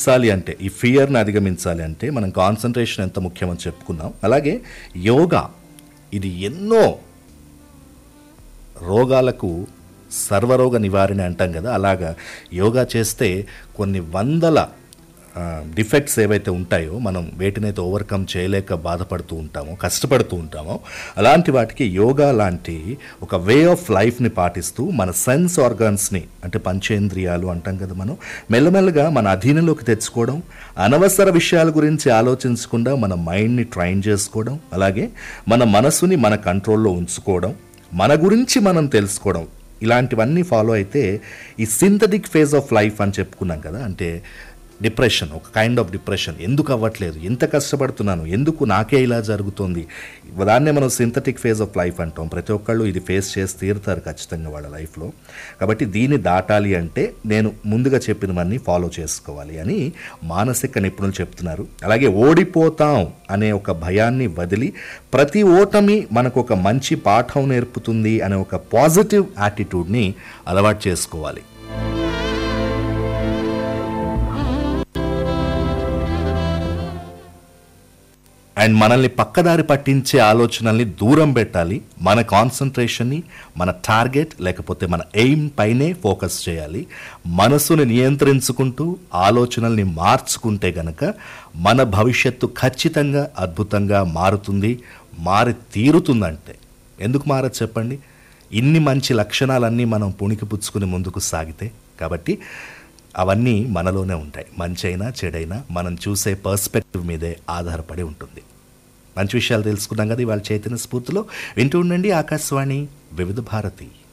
అధిగమించాలి అంటే ఈ ఫియర్ని అధిగమించాలి అంటే మనం కాన్సన్ట్రేషన్ ఎంత ముఖ్యమని చెప్పుకున్నాం అలాగే యోగా ఇది ఎన్నో రోగాలకు సర్వరోగ నివారణ అంటాం కదా అలాగా యోగా చేస్తే కొన్ని వందల డిఫెక్ట్స్ ఏవైతే ఉంటాయో మనం వేటినైతే ఓవర్కమ్ చేయలేక బాధపడుతూ ఉంటామో కష్టపడుతూ ఉంటామో అలాంటి వాటికి యోగా లాంటి ఒక వే ఆఫ్ లైఫ్ని పాటిస్తూ మన సెన్స్ ఆర్గాన్స్ని అంటే పంచేంద్రియాలు అంటాం కదా మనం మెల్లమెల్లగా మన అధీనంలోకి తెచ్చుకోవడం అనవసర విషయాల గురించి ఆలోచించకుండా మన మైండ్ని ట్రైన్ చేసుకోవడం అలాగే మన మనసుని మన కంట్రోల్లో ఉంచుకోవడం మన గురించి మనం తెలుసుకోవడం ఇలాంటివన్నీ ఫాలో అయితే ఈ సింథటిక్ ఫేజ్ ఆఫ్ లైఫ్ అని చెప్పుకున్నాం కదా అంటే డిప్రెషన్ ఒక కైండ్ ఆఫ్ డిప్రెషన్ ఎందుకు అవ్వట్లేదు ఎంత కష్టపడుతున్నాను ఎందుకు నాకే ఇలా జరుగుతుంది దాన్నే మనం సింథటిక్ ఫేజ్ ఆఫ్ లైఫ్ అంటాం ప్రతి ఒక్కళ్ళు ఇది ఫేస్ చేసి తీరుతారు ఖచ్చితంగా వాళ్ళ లైఫ్లో కాబట్టి దీన్ని దాటాలి అంటే నేను ముందుగా చెప్పినవన్నీ ఫాలో చేసుకోవాలి అని మానసిక నిపుణులు చెప్తున్నారు అలాగే ఓడిపోతాం అనే ఒక భయాన్ని వదిలి ప్రతి ఓటమి మనకు ఒక మంచి పాఠం నేర్పుతుంది అనే ఒక పాజిటివ్ యాటిట్యూడ్ని అలవాటు చేసుకోవాలి అండ్ మనల్ని పక్కదారి పట్టించే ఆలోచనల్ని దూరం పెట్టాలి మన కాన్సన్ట్రేషన్ని మన టార్గెట్ లేకపోతే మన ఎయిమ్ పైనే ఫోకస్ చేయాలి మనసుని నియంత్రించుకుంటూ ఆలోచనల్ని మార్చుకుంటే గనక మన భవిష్యత్తు ఖచ్చితంగా అద్భుతంగా మారుతుంది మారి తీరుతుందంటే ఎందుకు మారదు చెప్పండి ఇన్ని మంచి లక్షణాలన్నీ మనం పుణికిపుచ్చుకుని ముందుకు సాగితే కాబట్టి అవన్నీ మనలోనే ఉంటాయి మంచైనా చెడైనా మనం చూసే పర్స్పెక్టివ్ మీదే ఆధారపడి ఉంటుంది మంచి విషయాలు తెలుసుకున్నాం కదా ఇవాళ చైతన్య స్ఫూర్తిలో వింటూ ఉండండి ఆకాశవాణి వివిధ భారతి